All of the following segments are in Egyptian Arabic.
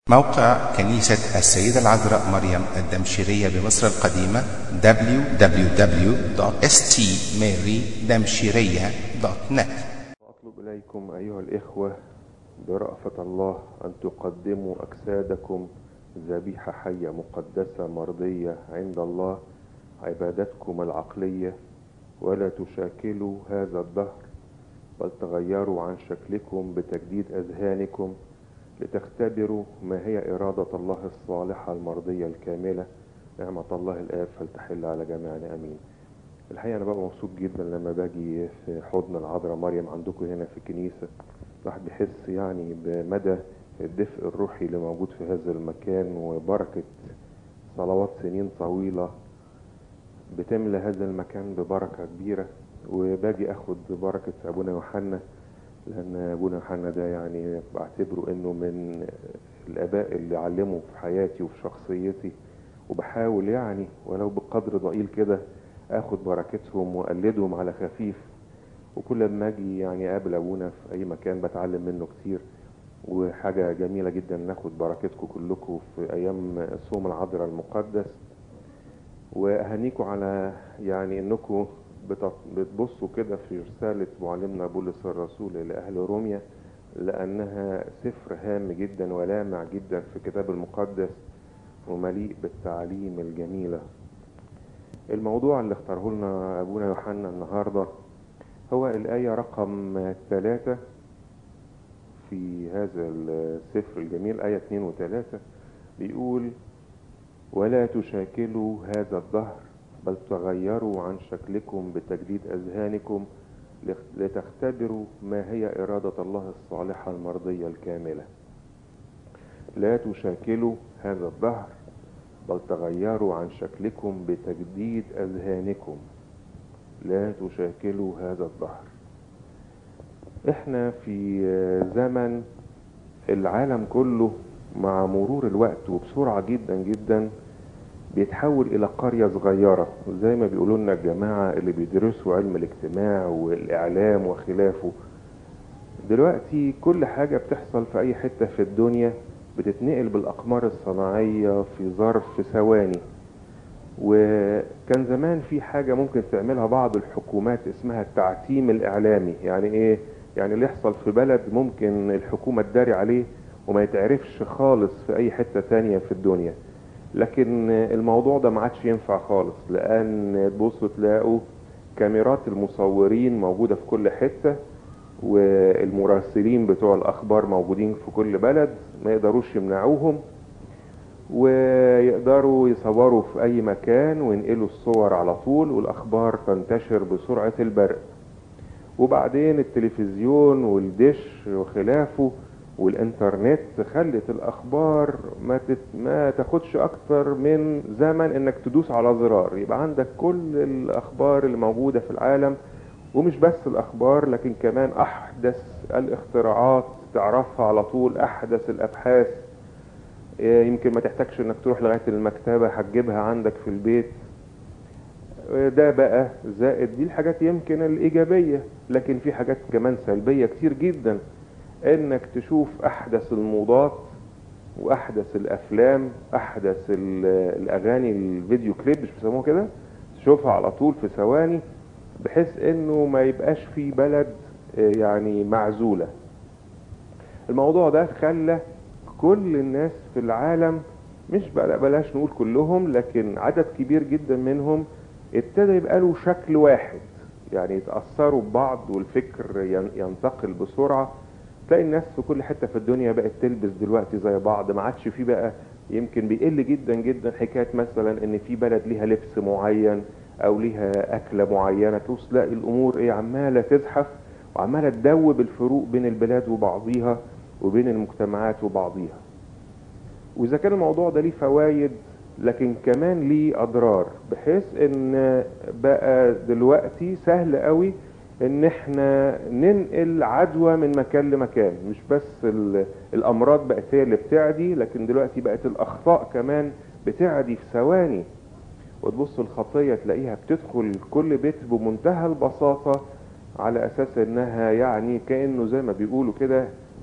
موقع كنيسة السيدة العذراء مريم الدمشقية بمصر القديمة www.stmarydamshiriya.net أطلب إليكم أيها الإخوة برأفة الله أن تقدموا أجسادكم ذبيحة حية مقدسة مرضية عند الله عبادتكم العقلية ولا تشاكلوا هذا الدهر بل تغيروا عن شكلكم بتجديد أذهانكم لتختبروا ما هي إرادة الله الصالحة المرضية الكاملة نعمة الله الآب فلتحل على جميعنا أمين الحقيقة أنا ببقى مبسوط جدا لما باجي في حضن العذراء مريم عندكم هنا في الكنيسة الواحد بيحس يعني بمدى الدفء الروحي اللي موجود في هذا المكان وبركة صلوات سنين طويلة بتملى هذا المكان ببركة كبيرة وباجي اخد بركة ابونا يوحنا لان ابونا يوحنا ده يعني بعتبره انه من الاباء اللي علموا في حياتي وفي شخصيتي وبحاول يعني ولو بقدر ضئيل كده اخد بركتهم واقلدهم على خفيف وكل ما اجي يعني اقابل ابونا في اي مكان بتعلم منه كتير وحاجة جميلة جدا ناخد بركتكم كلكم في ايام صوم العذراء المقدس واهنيكم على يعني انكم بتبصوا كده في رسالة معلمنا بولس الرسول إلى أهل روميا لأنها سفر هام جدا ولامع جدا في الكتاب المقدس ومليء بالتعليم الجميلة الموضوع اللي اختاره لنا أبونا يوحنا النهاردة هو الآية رقم ثلاثة في هذا السفر الجميل آية اثنين وثلاثة بيقول ولا تشاكلوا هذا الدهر بل تغيروا عن شكلكم بتجديد أذهانكم لتختبروا ما هي إرادة الله الصالحة المرضية الكاملة لا تشاكلوا هذا الدهر بل تغيروا عن شكلكم بتجديد أذهانكم لا تشاكلوا هذا الدهر احنا في زمن العالم كله مع مرور الوقت وبسرعة جدا جدا بيتحول الى قرية صغيرة زي ما بيقولوا لنا الجماعة اللي بيدرسوا علم الاجتماع والاعلام وخلافه دلوقتي كل حاجة بتحصل في اي حتة في الدنيا بتتنقل بالاقمار الصناعية في ظرف ثواني وكان زمان في حاجة ممكن تعملها بعض الحكومات اسمها التعتيم الاعلامي يعني ايه يعني اللي يحصل في بلد ممكن الحكومة تداري عليه وما يتعرفش خالص في اي حتة تانية في الدنيا لكن الموضوع ده ما عادش ينفع خالص لان تبصوا تلاقوا كاميرات المصورين موجودة في كل حتة والمراسلين بتوع الاخبار موجودين في كل بلد ما يقدروش يمنعوهم ويقدروا يصوروا في اي مكان وينقلوا الصور على طول والاخبار تنتشر بسرعة البرق وبعدين التلفزيون والدش وخلافه والانترنت خلت الاخبار ما تت... ما تاخدش اكتر من زمن انك تدوس على زرار يبقى عندك كل الاخبار اللي موجوده في العالم ومش بس الاخبار لكن كمان احدث الاختراعات تعرفها على طول احدث الابحاث يمكن ما تحتاجش انك تروح لغايه المكتبه هتجيبها عندك في البيت ده بقى زائد دي الحاجات يمكن الايجابيه لكن في حاجات كمان سلبيه كتير جدا انك تشوف احدث الموضات واحدث الافلام احدث الاغاني الفيديو كليب مش بيسموها كده تشوفها على طول في ثواني بحيث انه ما يبقاش في بلد يعني معزولة الموضوع ده خلى كل الناس في العالم مش بلاش نقول كلهم لكن عدد كبير جدا منهم ابتدى يبقى له شكل واحد يعني يتأثروا ببعض والفكر ينتقل بسرعة تلاقي الناس في كل حتة في الدنيا بقت تلبس دلوقتي زي بعض ما عادش في بقى يمكن بيقل جدا جدا حكاية مثلا ان في بلد ليها لبس معين او ليها اكلة معينة تبص تلاقي الامور ايه عمالة تزحف وعمالة تدوب الفروق بين البلاد وبعضيها وبين المجتمعات وبعضيها واذا كان الموضوع ده ليه فوائد لكن كمان ليه اضرار بحيث ان بقى دلوقتي سهل قوي ان احنا ننقل عدوى من مكان لمكان مش بس الامراض بقت هي اللي بتعدي لكن دلوقتي بقت الاخطاء كمان بتعدي في ثواني وتبص الخطية تلاقيها بتدخل كل بيت بمنتهى البساطة على اساس انها يعني كأنه زي ما بيقولوا كده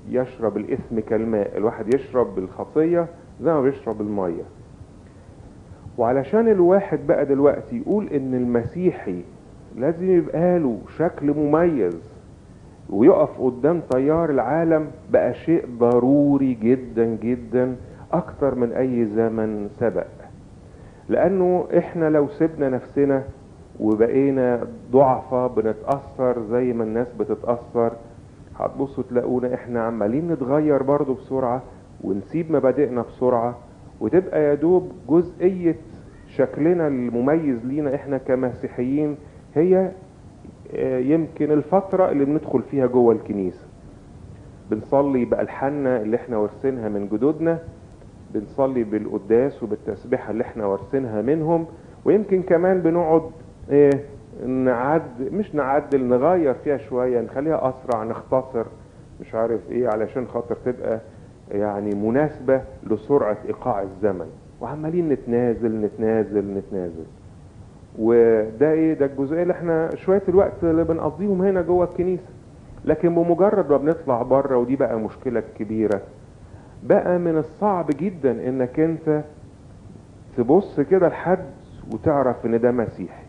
يشرب الإثم كالماء الواحد يشرب الخطية زي ما بيشرب المية وعلشان الواحد بقى دلوقتي يقول ان المسيحي لازم يبقى له شكل مميز ويقف قدام تيار العالم بقى شيء ضروري جدا جدا اكتر من اي زمن سبق لانه احنا لو سيبنا نفسنا وبقينا ضعفة بنتأثر زي ما الناس بتتأثر هتبصوا تلاقونا احنا عمالين نتغير برضو بسرعة ونسيب مبادئنا بسرعة وتبقى يا دوب جزئية شكلنا المميز لينا احنا كمسيحيين هي آه، يمكن الفترة اللي بندخل فيها جوه الكنيسة بنصلي بألحاننا اللي احنا وارثينها من جدودنا بنصلي بالقداس وبالتسبيحة اللي احنا وارثينها منهم ويمكن كمان بنقعد ايه نعد مش نعدل نغير فيها شوية نخليها أسرع نختصر مش عارف ايه علشان خاطر تبقى يعني مناسبة لسرعة إيقاع الزمن وعمالين نتنازل نتنازل نتنازل وده ايه ده الجزئية اللي احنا شوية الوقت اللي بنقضيهم هنا جوه الكنيسة لكن بمجرد ما بنطلع بره ودي بقى مشكلة كبيرة بقى من الصعب جدا انك انت تبص كده لحد وتعرف ان ده مسيحي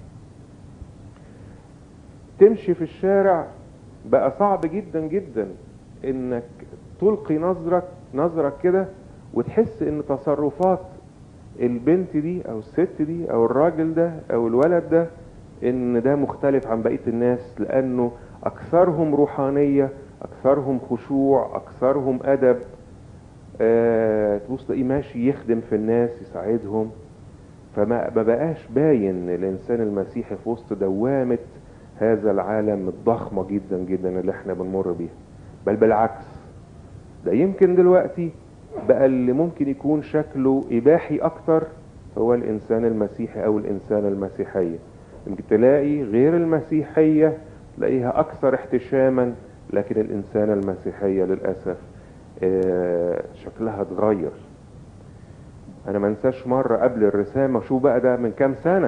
تمشي في الشارع بقى صعب جدا جدا انك تلقي نظرك نظرك كده وتحس ان تصرفات البنت دي او الست دي او الراجل ده او الولد ده ان ده مختلف عن بقية الناس لانه اكثرهم روحانية اكثرهم خشوع اكثرهم ادب آه تبص تلاقيه ماشي يخدم في الناس يساعدهم فما ما بقاش باين الانسان المسيحي في وسط دوامة هذا العالم الضخمة جدا جدا اللي احنا بنمر بيها بل بالعكس ده يمكن دلوقتي بقى اللي ممكن يكون شكله إباحي أكتر هو الإنسان المسيحي أو الإنسان المسيحية يمكن تلاقي غير المسيحية تلاقيها أكثر احتشاما لكن الإنسان المسيحية للأسف آه، شكلها اتغير أنا ما انساش مرة قبل الرسامة شو بقى ده من كام سنة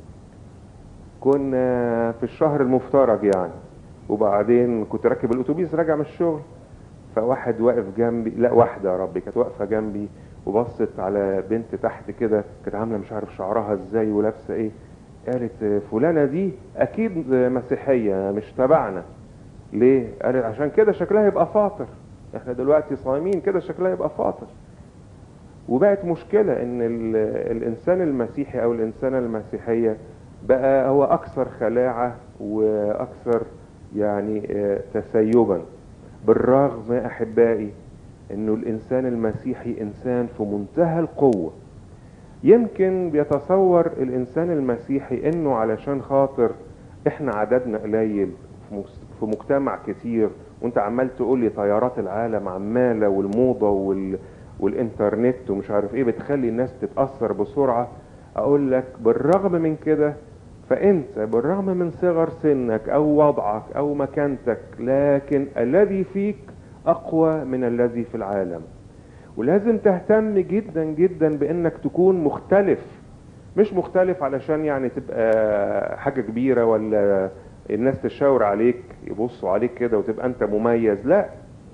كنا في الشهر المفترج يعني وبعدين كنت راكب الأتوبيس راجع من الشغل فواحد واقف جنبي لا واحده يا ربي كانت واقفه جنبي وبصت على بنت تحت كده كانت عامله مش عارف شعرها ازاي ولابسه ايه قالت فلانه دي اكيد مسيحيه مش تبعنا ليه قالت عشان كده شكلها يبقى فاطر احنا دلوقتي صايمين كده شكلها يبقى فاطر وبقت مشكلة ان ال- الانسان المسيحي او الانسانة المسيحية بقى هو اكثر خلاعة واكثر يعني آه، تسيبا بالرغم يا احبائي انه الانسان المسيحي انسان في منتهى القوة يمكن بيتصور الانسان المسيحي انه علشان خاطر احنا عددنا قليل في مس- في مجتمع كتير وانت عمال تقول لي طيارات العالم عمالة والموضة وال والانترنت ومش عارف ايه بتخلي الناس تتأثر بسرعة اقول لك بالرغم من كده فانت بالرغم من صغر سنك او وضعك او مكانتك لكن الذي فيك اقوى من الذي في العالم ولازم تهتم جدا جدا بانك تكون مختلف مش مختلف علشان يعني تبقى حاجة كبيرة ولا الناس تشاور عليك يبصوا عليك كده وتبقى انت مميز لا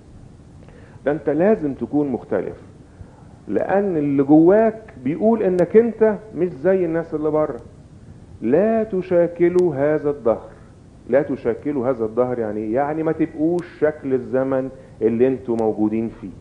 ده انت لازم تكون مختلف لان اللي جواك بيقول انك انت مش زي الناس اللي بره لا تشاكلوا هذا الدهر لا تشاكلوا هذا الدهر يعني يعني ما تبقوش شكل الزمن اللي انتوا موجودين فيه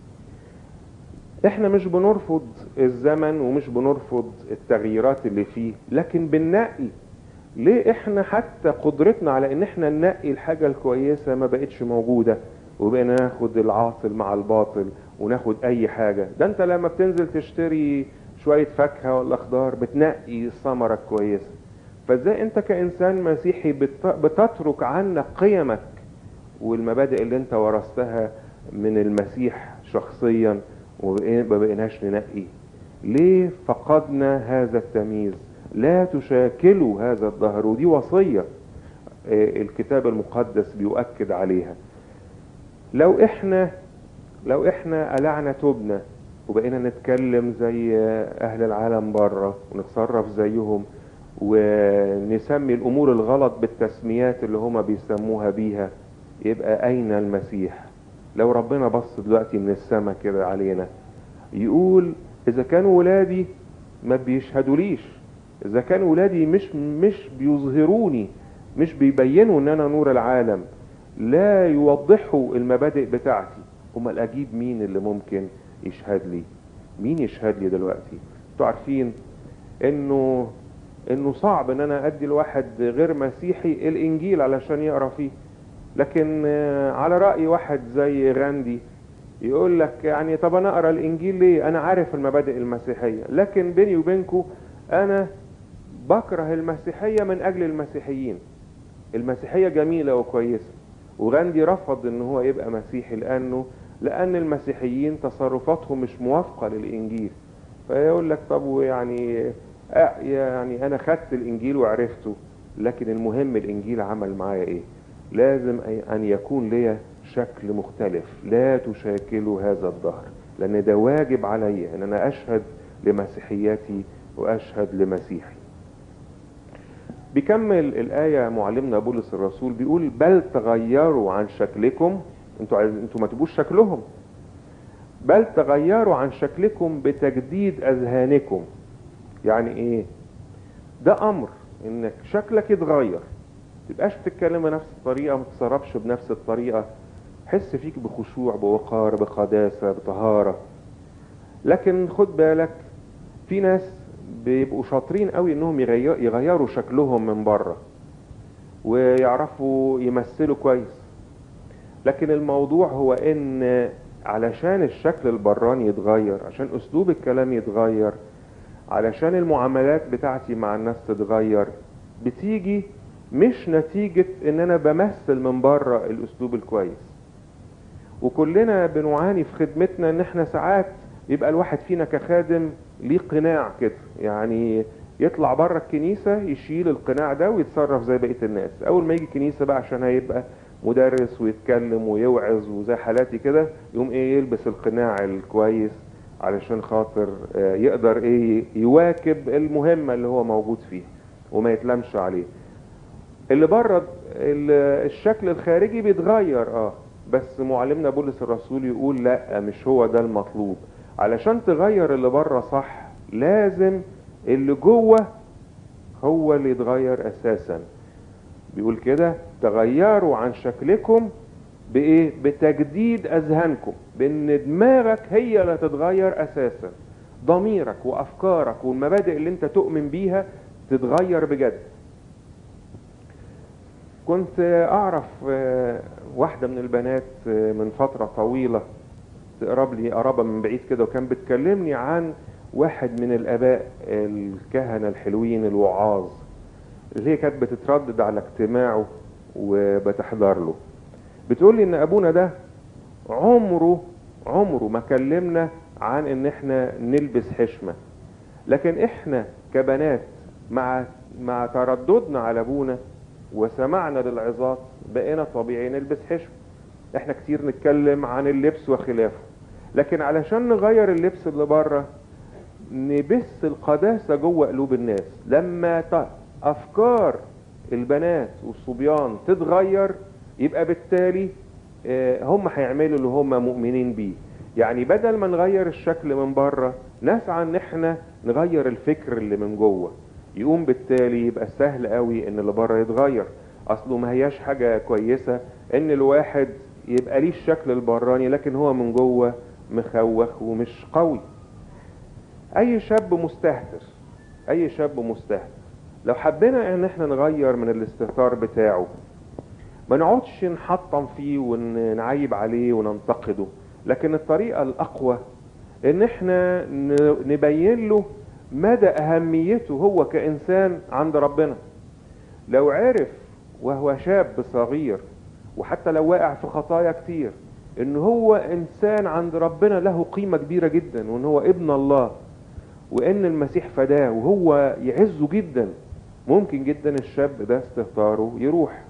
احنا مش بنرفض الزمن ومش بنرفض التغييرات اللي فيه لكن بننقي ليه احنا حتى قدرتنا على ان احنا ننقي الحاجة الكويسة ما بقتش موجودة وبقينا ناخد العاطل مع الباطل وناخد اي حاجة ده انت لما بتنزل تشتري شوية فاكهة ولا خضار بتنقي الثمرة الكويسة فازاي انت كانسان مسيحي بت- بتترك عنك قيمك والمبادئ اللي انت ورثتها من المسيح شخصيا وما بقيناش ننقي ليه فقدنا هذا التمييز لا تشاكلوا هذا الظهر ودي وصية آه، الكتاب المقدس بيؤكد عليها لو احنا لو احنا قلعنا توبنا وبقينا نتكلم زي اهل العالم بره ونتصرف زيهم ونسمي الامور الغلط بالتسميات اللي هما بيسموها بيها يبقى اين المسيح لو ربنا بص دلوقتي من السماء كده علينا يقول اذا كانوا ولادي ما بيشهدوليش اذا كانوا ولادي مش مش بيظهروني مش بيبينوا ان انا نور العالم لا يوضحوا المبادئ بتاعتي امال اجيب مين اللي ممكن يشهد لي مين يشهد لي دلوقتي انتوا عارفين انه انه صعب ان انا ادي لواحد غير مسيحي الانجيل علشان يقرا فيه لكن آه، على راي واحد زي غاندي يقول لك يعني طب انا اقرا الانجيل ليه انا عارف المبادئ المسيحيه لكن بيني وبينكم انا بكره المسيحيه من اجل المسيحيين المسيحيه جميله وكويسه وغاندي رفض ان هو يبقى مسيحي لانه لان المسيحيين تصرفاتهم مش موافقه للانجيل فيقول لك طب ويعني آه يعني انا خدت الانجيل وعرفته لكن المهم الانجيل عمل معايا ايه لازم أي- ان يكون ليا شكل مختلف لا تشاكلوا هذا الظهر لان ده واجب علي ان انا اشهد لمسيحيتي واشهد لمسيحي بيكمل الآية معلمنا بولس الرسول بيقول بل تغيروا عن شكلكم انتوا عايز انتوا ما تبقوش شكلهم بل تغيروا عن شكلكم بتجديد أذهانكم يعني ايه ده أمر انك شكلك يتغير تبقاش بتتكلم بنفس الطريقة ما تتصرفش بنفس الطريقة حس فيك بخشوع بوقار بقداسة بطهارة لكن خد بالك في ناس بيبقوا شاطرين قوي انهم يغير- يغيروا شكلهم من بره ويعرفوا يمثلوا كويس لكن الموضوع هو ان علشان الشكل البراني يتغير عشان اسلوب الكلام يتغير علشان المعاملات بتاعتي مع الناس تتغير بتيجي مش نتيجة ان انا بمثل من بره الاسلوب الكويس وكلنا بنعاني في خدمتنا ان احنا ساعات يبقى الواحد فينا كخادم ليه قناع كده يعني يطلع بره الكنيسة يشيل القناع ده ويتصرف زي بقية الناس اول ما يجي الكنيسة بقى عشان هيبقى مدرس ويتكلم ويوعظ وزي حالاتي كده يقوم ايه يلبس القناع الكويس علشان خاطر آه، يقدر ايه يواكب المهمة اللي هو موجود فيها وما يتلمش عليه اللي بره ال- الشكل الخارجي بيتغير اه بس معلمنا بولس الرسول يقول لا مش هو ده المطلوب علشان تغير اللي بره صح لازم اللي جوه هو اللي يتغير اساسا بيقول كده تغيروا عن شكلكم بايه بتجديد اذهانكم بان دماغك هي اللي تتغير اساسا ضميرك وافكارك والمبادئ اللي انت تؤمن بيها تتغير بجد كنت اعرف آه، واحده من البنات آه، من فتره طويله تقرب لي قرابه من بعيد كده وكان بتكلمني عن واحد من الاباء الكهنه الحلوين الوعاظ اللي هي كانت بتتردد على اجتماعه وبتحضر له بتقول لي ان ابونا ده عمره عمره ما كلمنا عن ان احنا نلبس حشمه لكن احنا كبنات مع مع ترددنا على ابونا وسمعنا للعظات بقينا طبيعي نلبس حشم احنا كتير نتكلم عن اللبس وخلافه لكن علشان نغير اللبس اللي بره نبث القداسة جوه قلوب الناس لما ت- افكار البنات والصبيان تتغير يبقى بالتالي آه، هم هيعملوا اللي هم مؤمنين بيه يعني بدل ما نغير الشكل من بره نسعى ان احنا نغير الفكر اللي من جوه يقوم بالتالي يبقى سهل قوي ان اللي بره يتغير اصله ما هياش حاجة كويسة ان الواحد يبقى ليه الشكل البراني لكن هو من جوه مخوخ ومش قوي اي شاب مستهتر اي شاب مستهتر لو حبينا ان احنا نغير من الاستهتار بتاعه ما نقعدش نحطم فيه ونعيب عليه وننتقده لكن الطريقة الاقوى ان احنا ن- نبين له مدى اهميته هو كانسان عند ربنا لو عرف وهو شاب صغير وحتى لو واقع في خطايا كتير ان هو انسان عند ربنا له قيمة كبيرة جدا وان هو ابن الله وان المسيح فداه وهو يعزه جدا ممكن جدا الشاب ده استهتاره يروح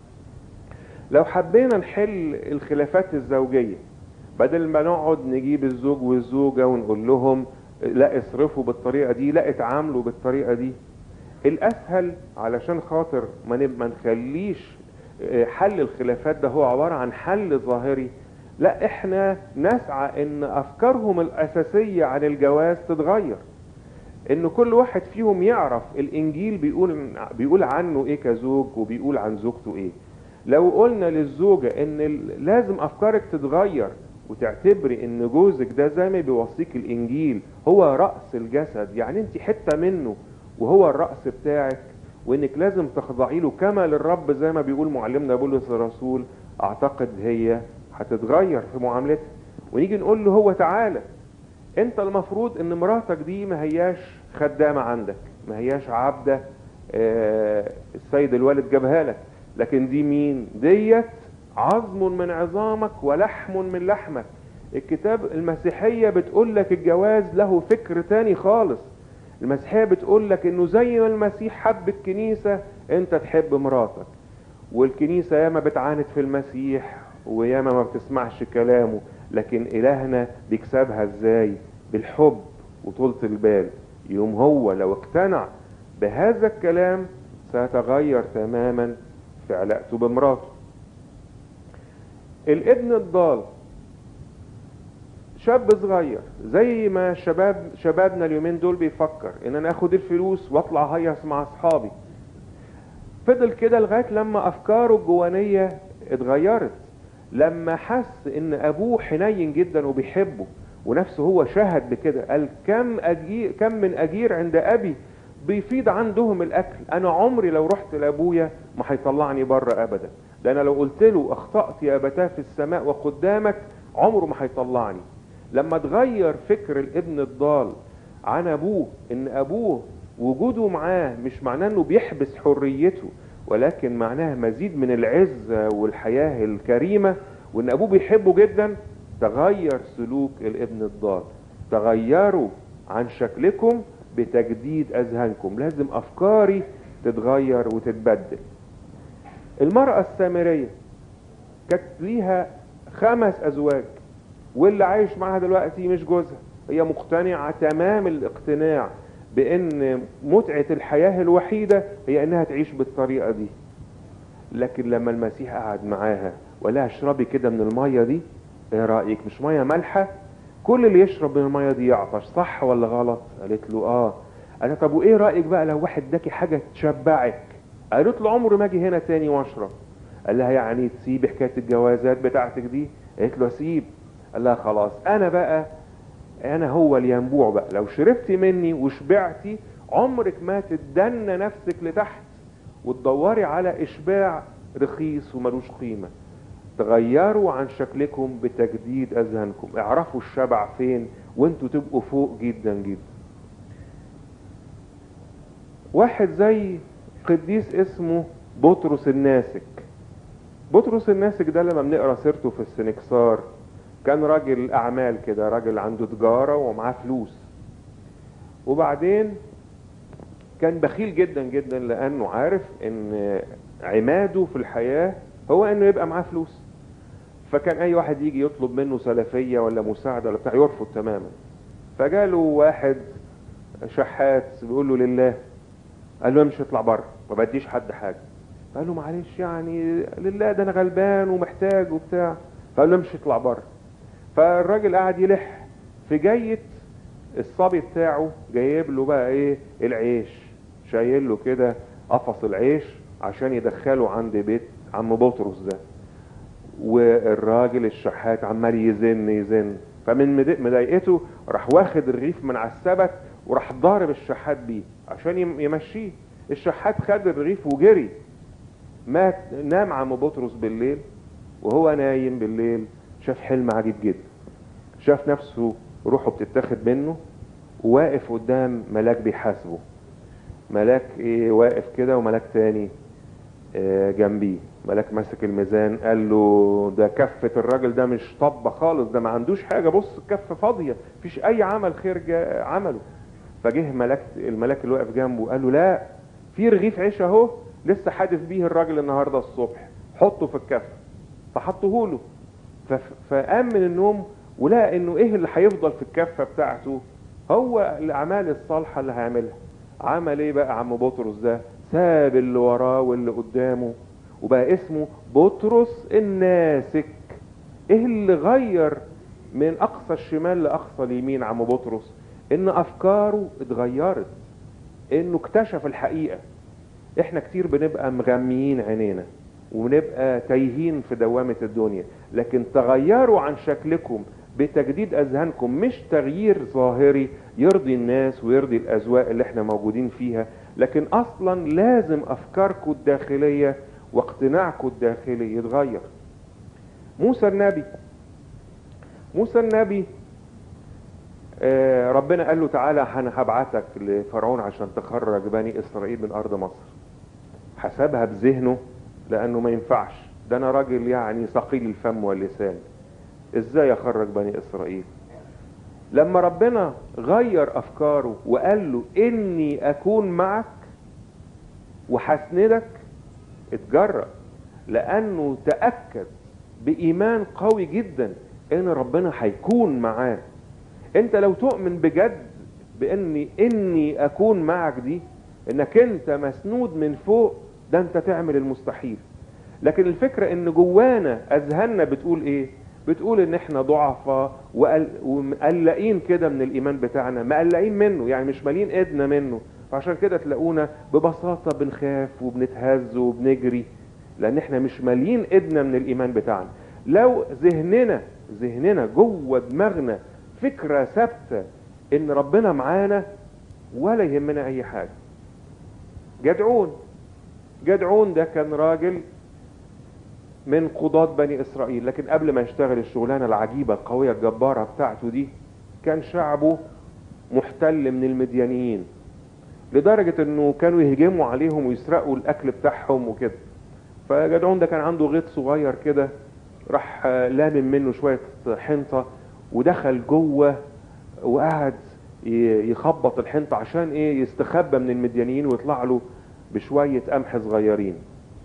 لو حبينا نحل الخلافات الزوجية بدل ما نقعد نجيب الزوج والزوجة ونقول لهم لا اصرفوا بالطريقة دي لا اتعاملوا بالطريقة دي الاسهل علشان خاطر ما نب- ما نخليش آه، حل الخلافات ده هو عبارة عن حل ظاهري لا احنا نسعى ان افكارهم الاساسيه عن الجواز تتغير ان كل واحد فيهم يعرف الانجيل بيقول بيقول عنه ايه كزوج وبيقول عن زوجته ايه لو قلنا للزوجه ان ال- لازم افكارك تتغير وتعتبري ان جوزك ده زي ما بيوصيك الانجيل هو راس الجسد يعني انت حته منه وهو الراس بتاعك وانك لازم تخضعي له كما للرب زي ما بيقول معلمنا بولس الرسول اعتقد هي هتتغير في معاملتها ونيجي نقول له هو تعالى انت المفروض ان مراتك دي ما هياش خدامة عندك ما هياش عبدة آه، السيد الوالد جابها لك لكن دي مين ديت عظم من عظامك ولحم من لحمك الكتاب المسيحية بتقول لك الجواز له فكر تاني خالص المسيحية بتقول لك انه زي ما المسيح حب الكنيسة انت تحب مراتك والكنيسة ياما بتعاند في المسيح وياما ما بتسمعش كلامه لكن إلهنا بيكسبها ازاي بالحب وطولة البال يوم هو لو اقتنع بهذا الكلام سيتغير تماما في علاقته بمراته الابن الضال شاب صغير زي ما شباب شبابنا اليومين دول بيفكر ان انا اخد الفلوس واطلع هيص مع اصحابي فضل كده لغايه لما افكاره الجوانيه اتغيرت لما حس ان ابوه حنين جدا وبيحبه ونفسه هو شهد بكده قال كم أجير كم من اجير عند ابي بيفيض عندهم الاكل انا عمري لو رحت لابويا ما هيطلعني بره ابدا ده انا لو قلت له اخطات يا ابتاه في السماء وقدامك عمره ما هيطلعني لما اتغير فكر الابن الضال عن ابوه ان ابوه وجوده معاه مش معناه انه بيحبس حريته ولكن معناها مزيد من العزة والحياة الكريمة وان ابوه بيحبه جدا تغير سلوك الابن الضال تغيروا عن شكلكم بتجديد اذهانكم لازم افكاري تتغير وتتبدل المرأة السامرية كانت ليها خمس ازواج واللي عايش معاها دلوقتي مش جوزها هي مقتنعة تمام الاقتناع بان متعة الحياة الوحيدة هي انها تعيش بالطريقة دي لكن لما المسيح قعد معاها ولا اشربي كده من المية دي ايه رأيك مش مية مالحة كل اللي يشرب من المية دي يعطش صح ولا غلط قالت له اه قال طب وايه رأيك بقى لو واحد اداكي حاجة تشبعك قالت له عمري ما اجي هنا تاني واشرب قال لها يعني تسيبي حكاية الجوازات بتاعتك دي قالت له اسيب قال لها خلاص انا بقى انا هو الينبوع بقى لو شربتي مني وشبعتي عمرك ما تدنى نفسك لتحت وتدوري على اشباع رخيص وملوش قيمة تغيروا عن شكلكم بتجديد اذهانكم اعرفوا الشبع فين وانتوا تبقوا فوق جدا جدا واحد زي قديس اسمه بطرس الناسك بطرس الناسك ده لما بنقرا سيرته في السنكسار كان راجل اعمال كده راجل عنده تجارة ومعاه فلوس وبعدين كان بخيل جدا جدا لانه عارف ان عماده في الحياة هو انه يبقى معاه فلوس فكان اي واحد يجي يطلب منه سلفية ولا مساعدة ولا بتاع يرفض تماما فجاله واحد شحات بيقول له لله قال له امشي اطلع بره ما بديش حد حاجة قال له معلش يعني لله ده انا غلبان ومحتاج وبتاع فقال له امشي اطلع بره فالراجل قعد يلح في جية الصبي بتاعه جايب له بقى ايه العيش شايل له كده قفص العيش عشان يدخله عند بيت عم بطرس ده والراجل الشحات عمال يزن يزن فمن مد- مضايقته راح واخد الرغيف من على السبت وراح ضارب الشحات بيه عشان يم- يمشيه الشحات خد الرغيف وجري مات نام عم بطرس بالليل وهو نايم بالليل شاف حلم عجيب جدا شاف نفسه روحه بتتاخد منه وواقف قدام ملاك بيحاسبه ملاك ايه واقف كده وملاك تاني آه، جنبيه ملاك ماسك الميزان قال له ده كفة الراجل ده مش طبة خالص ده ما عندوش حاجة بص الكفة فاضية مفيش أي عمل خير جا- عمله فجه ملاك الملاك اللي واقف جنبه قال له لا في رغيف عيش اهو لسه حادف بيه الراجل النهارده الصبح حطه في الكفة فحطه له فف- فقام من النوم ولقى انه ايه اللي هيفضل في الكفة بتاعته هو الاعمال الصالحة اللي هيعملها عمل ايه بقى عم بطرس ده ساب اللي وراه واللي قدامه وبقى اسمه بطرس الناسك ايه اللي غير من اقصى الشمال لاقصى اليمين عم بطرس ان افكاره اتغيرت انه اكتشف الحقيقة احنا كتير بنبقى مغميين عينينا ونبقى تايهين في دوامة الدنيا لكن تغيروا عن شكلكم بتجديد اذهانكم مش تغيير ظاهري يرضي الناس ويرضي الاذواق اللي احنا موجودين فيها لكن اصلا لازم افكاركم الداخلية واقتناعكم الداخلي يتغير موسى النبي موسى النبي آه، ربنا قال له تعالى انا هبعتك لفرعون عشان تخرج بني اسرائيل من ارض مصر حسبها بذهنه لانه ما ينفعش ده انا راجل يعني ثقيل الفم واللسان ازاي اخرج بني اسرائيل لما ربنا غير افكاره وقال له اني اكون معك وحسندك اتجرأ لانه تأكد بايمان قوي جدا ان ربنا هيكون معاه انت لو تؤمن بجد باني اني اكون معك دي انك انت مسنود من فوق ده انت تعمل المستحيل لكن الفكرة ان جوانا اذهاننا بتقول ايه بتقول ان احنا ضعفاء وقل- ومقلقين كده من الايمان بتاعنا مقلقين منه يعني مش مالين ايدنا منه فعشان كده تلاقونا ببساطة بنخاف وبنتهز وبنجري لان احنا مش مالين ايدنا من الايمان بتاعنا لو ذهننا ذهننا جوه دماغنا فكرة ثابتة ان ربنا معانا ولا يهمنا اي حاجة جدعون جدعون ده كان راجل من قضاة بني اسرائيل لكن قبل ما يشتغل الشغلانة العجيبة القوية الجبارة بتاعته دي كان شعبه محتل من المديانيين لدرجة انه كانوا يهجموا عليهم ويسرقوا الاكل بتاعهم وكده فجدعون ده كان عنده غيط صغير كده راح آه، لامم منه شوية حنطة ودخل جوه وقعد ي- يخبط الحنطة عشان ايه يستخبى من المديانيين ويطلع له بشوية قمح صغيرين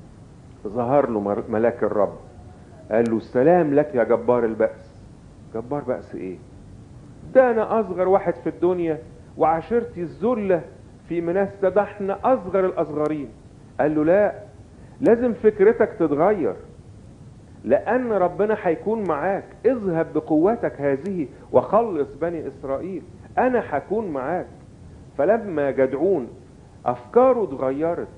ظهر له مر- ملاك الرب قال له السلام لك يا جبار البأس جبار بأس ايه ده انا اصغر واحد في الدنيا وعشيرتي الذلة في مناسة ده احنا اصغر الاصغرين قال له لا لازم فكرتك تتغير لان ربنا هيكون معاك اذهب بقوتك هذه وخلص بني اسرائيل انا هكون معاك فلما جدعون افكاره اتغيرت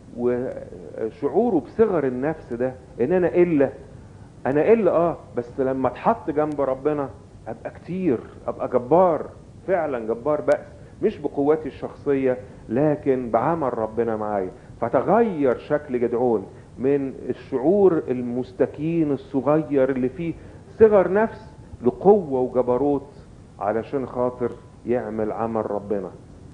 وشعوره بصغر النفس ده ان انا الا انا الا اه بس لما اتحط جنب ربنا ابقى كتير ابقى جبار فعلا جبار بأس مش بقوتي الشخصية لكن بعمل ربنا معايا فتغير شكل جدعون من الشعور المستكين الصغير اللي فيه صغر نفس لقوة وجبروت علشان خاطر يعمل عمل ربنا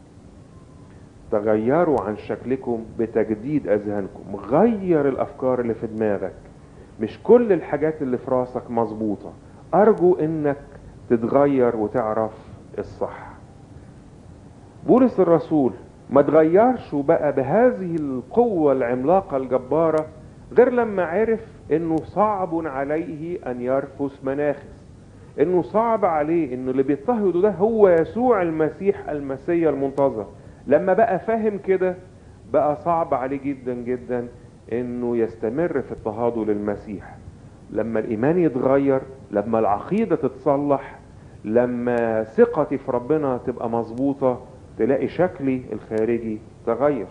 تغيروا عن شكلكم بتجديد اذهانكم غير الافكار اللي في دماغك مش كل الحاجات اللي في راسك مظبوطة ارجو انك تتغير وتعرف الصح بولس الرسول ما تغيرش وبقى بهذه القوة العملاقة الجبارة غير لما عرف انه صعب عليه ان يرفس مناخس انه صعب عليه انه اللي بيضطهده ده هو يسوع المسيح المسيا المنتظر لما بقى فاهم كده بقى صعب عليه جدا جدا انه يستمر في اضطهاده للمسيح لما الايمان يتغير لما العقيدة تتصلح لما ثقتي في ربنا تبقى مظبوطة تلاقي شكلي الخارجي تغير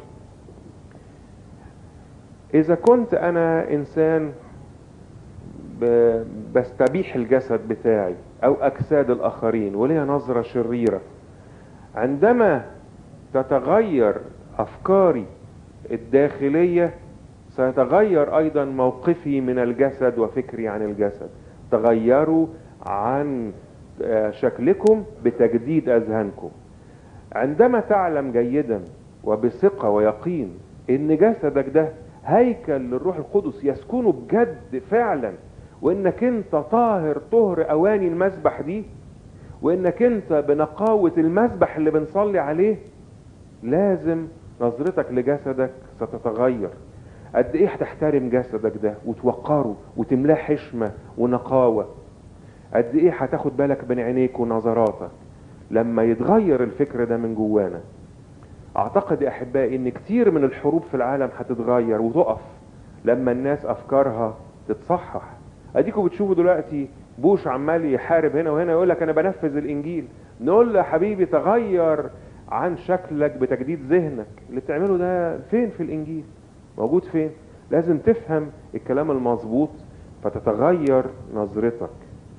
اذا كنت انا انسان ب- بستبيح الجسد بتاعي او اجساد الاخرين وليا نظرة شريرة عندما تتغير افكاري الداخلية سيتغير ايضا موقفي من الجسد وفكري عن الجسد تغيروا عن آه، شكلكم بتجديد اذهانكم عندما تعلم جيدا وبثقة ويقين ان جسدك ده هيكل للروح القدس يسكنه بجد فعلا وانك انت طاهر طهر اواني المسبح دي وانك انت بنقاوة المسبح اللي بنصلي عليه لازم نظرتك لجسدك ستتغير قد ايه هتحترم جسدك ده وتوقره وتملاه حشمة ونقاوة قد ايه هتاخد بالك من عينيك ونظراتك لما يتغير الفكر ده من جوانا اعتقد يا احبائي ان كتير من الحروب في العالم هتتغير وتقف لما الناس افكارها تتصحح اديكم بتشوفوا دلوقتي بوش عمال يحارب هنا وهنا يقول لك انا بنفذ الانجيل نقول له يا حبيبي تغير عن شكلك بتجديد ذهنك اللي بتعمله ده فين في الانجيل موجود فين لازم تفهم الكلام المظبوط فتتغير نظرتك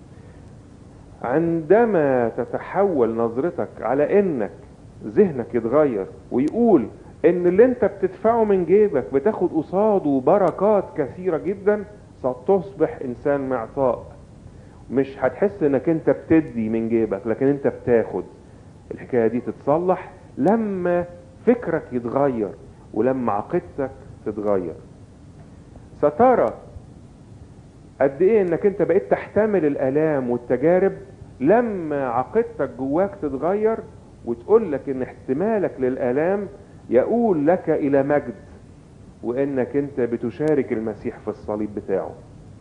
عندما تتحول نظرتك على انك ذهنك يتغير ويقول ان اللي انت بتدفعه من جيبك بتاخد قصاده بركات كثيرة جدا ستصبح انسان معطاء مش هتحس انك انت بتدي من جيبك لكن انت بتاخد الحكاية دي تتصلح لما فكرك يتغير ولما عقيدتك تتغير سترى قد ايه انك انت بقيت تحتمل الالام والتجارب لما عقيدتك جواك تتغير وتقول لك ان احتمالك للالام يقول لك الى مجد وانك انت بتشارك المسيح في الصليب بتاعه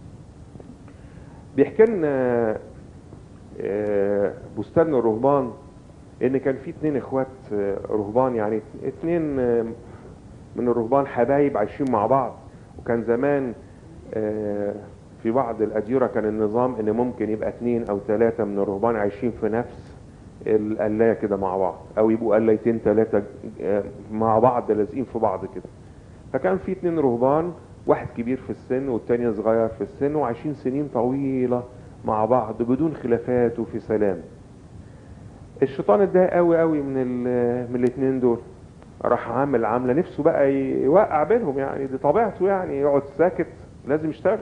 بيحكي لنا آه، بستان الرهبان ان كان في اتنين اخوات آه، رهبان يعني اتنين آه، من الرهبان حبايب عايشين مع بعض وكان زمان آه، في بعض الأديرة كان النظام ان ممكن يبقى اتنين او ثلاثة من الرهبان عايشين في نفس القلاية كده مع بعض او يبقوا قلايتين ثلاثة آه، مع بعض لازقين في بعض كده فكان في اتنين رهبان واحد كبير في السن والتاني صغير في السن وعايشين سنين طويلة مع بعض بدون خلافات وفي سلام الشيطان اتضايق قوي قوي من ال- من الاتنين دول راح عامل عامله نفسه بقى يوقع بينهم يعني دي طبيعته يعني يقعد ساكت لازم يشتغل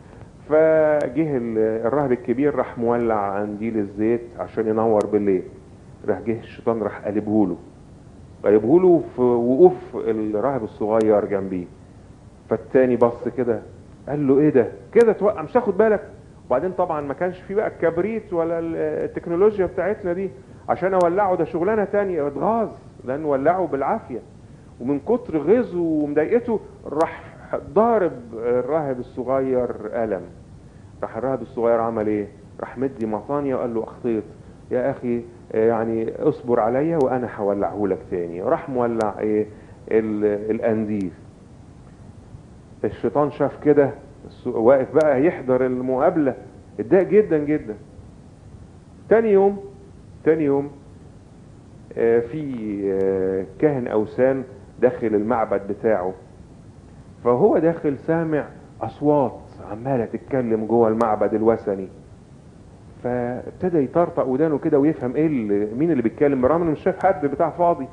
فجه ال- الراهب الكبير راح مولع قنديل الزيت عشان ينور بالليل راح جه الشيطان راح قلبه له قلبه له في وقوف الراهب الصغير جنبيه فالتاني بص كده قال له ايه ده كده توقع مش تاخد بالك وبعدين طبعا ما كانش في بقى الكبريت ولا التكنولوجيا بتاعتنا دي عشان اولعه ده شغلانه تانية اتغاظ لان ولعه بالعافيه ومن كتر غيظه ومضايقته راح ضارب الراهب الصغير قلم راح الراهب الصغير عمل ايه راح مدي مطانية وقال له اخطيت يا اخي آه، يعني اصبر عليا وانا هولعه لك تاني راح مولع ايه ال- القنديل الشيطان شاف كده الس- واقف بقى يحضر المقابلة اتضايق جدا جدا تاني يوم تاني يوم آه، في آه، كاهن اوثان داخل المعبد بتاعه فهو داخل سامع اصوات عماله تتكلم جوه المعبد الوثني فابتدى يطرطق ودانه كده ويفهم ايه اللي مين اللي بيتكلم بالرغم انه مش شايف حد بتاع فاضي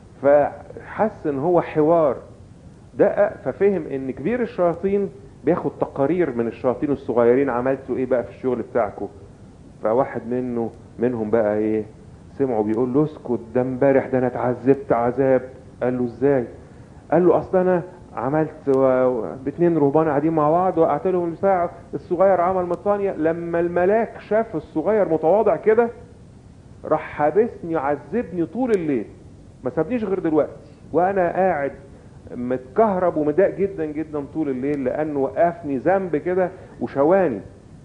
فحس ان هو حوار دقق ففهم ان كبير الشياطين بياخد تقارير من الشياطين الصغيرين عملتوا ايه بقى في الشغل بتاعكم فواحد منه منهم بقى ايه سمعه بيقول له اسكت ده امبارح ده انا اتعذبت عذاب قال له ازاي قال له اصل انا عملت و- باتنين رهبان قاعدين مع بعض وقعت لهم البتاع الصغير عمل مطانية لما الملاك شاف الصغير متواضع كده راح حابسني عذبني طول الليل ما سابنيش غير دلوقتي وانا قاعد متكهرب ومضايق جدا جدا طول الليل لانه وقفني ذنب كده وشواني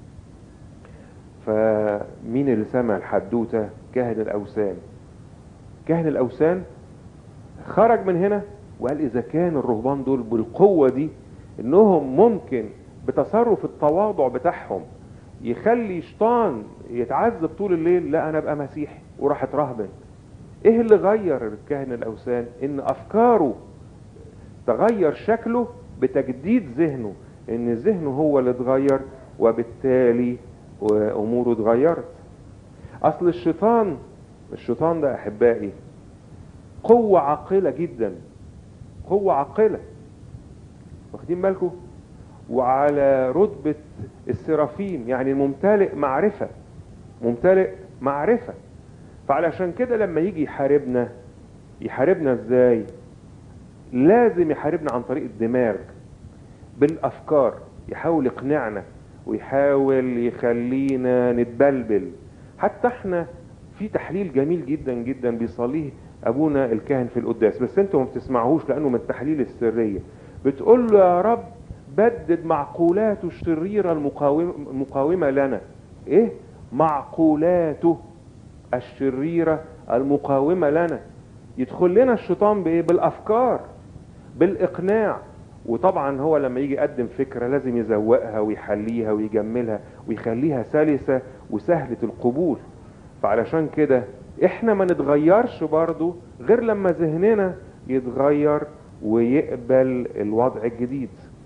فمين اللي سمع الحدوته كاهن الاوثان كاهن الاوثان خرج من هنا وقال اذا كان الرهبان دول بالقوه دي انهم ممكن بتصرف التواضع بتاعهم يخلي شيطان يتعذب طول الليل لا انا ابقى مسيحي وراح اترهبن ايه اللي غير الكاهن الاوثان ان افكاره تغير شكله بتجديد ذهنه ان ذهنه هو اللي اتغير وبالتالي اموره اتغيرت اصل الشيطان الشيطان ده احبائي قوة عاقلة جدا قوة عاقلة واخدين بالكم وعلى رتبة السرافيم يعني ممتلئ معرفة ممتلئ معرفة فعلشان كده لما يجي يحاربنا يحاربنا ازاي لازم يحاربنا عن طريق الدماغ بالافكار يحاول يقنعنا ويحاول يخلينا نتبلبل حتى احنا في تحليل جميل جدا جدا بيصليه ابونا الكاهن في القداس بس انتوا ما بتسمعوهوش لانه من التحليل السريه بتقول له يا رب بدد معقولاته الشريره المقاومه المقاومه لنا ايه معقولاته الشريره المقاومه لنا يدخل لنا الشيطان بايه بالافكار بالاقناع وطبعا هو لما يجي يقدم فكرة لازم يزوقها ويحليها ويجملها ويخليها سلسة وسهلة القبول فعلشان كده احنا ما نتغيرش برضو غير لما ذهننا يتغير ويقبل الوضع الجديد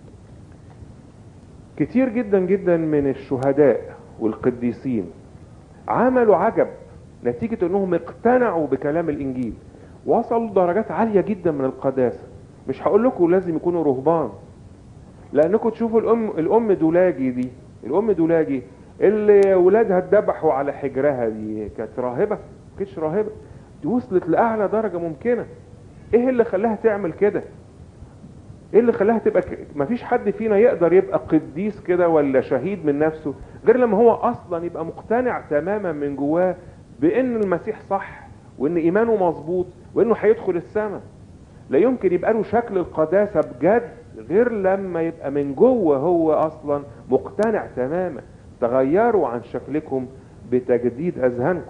كتير جدا جدا من الشهداء والقديسين عملوا عجب نتيجة انهم اقتنعوا بكلام الانجيل وصلوا درجات عالية جدا من القداسة مش هقول لكم لازم يكونوا رهبان لانكم تشوفوا الام الام دولاجي دي الام دولاجي اللي ولادها اتذبحوا على حجرها دي كانت راهبة ما كانتش راهبة دي وصلت لاعلى درجة ممكنة ايه اللي خلاها تعمل كده ايه اللي خلاها تبقى ك... مفيش حد فينا يقدر يبقى قديس كده ولا شهيد من نفسه غير لما هو اصلا يبقى مقتنع تماما من جواه بان المسيح صح وان ايمانه مظبوط وانه هيدخل السماء لا يمكن يبقى له شكل القداسة بجد غير لما يبقى من جوه هو اصلا مقتنع تماما تغيروا عن شكلكم بتجديد اذهانكم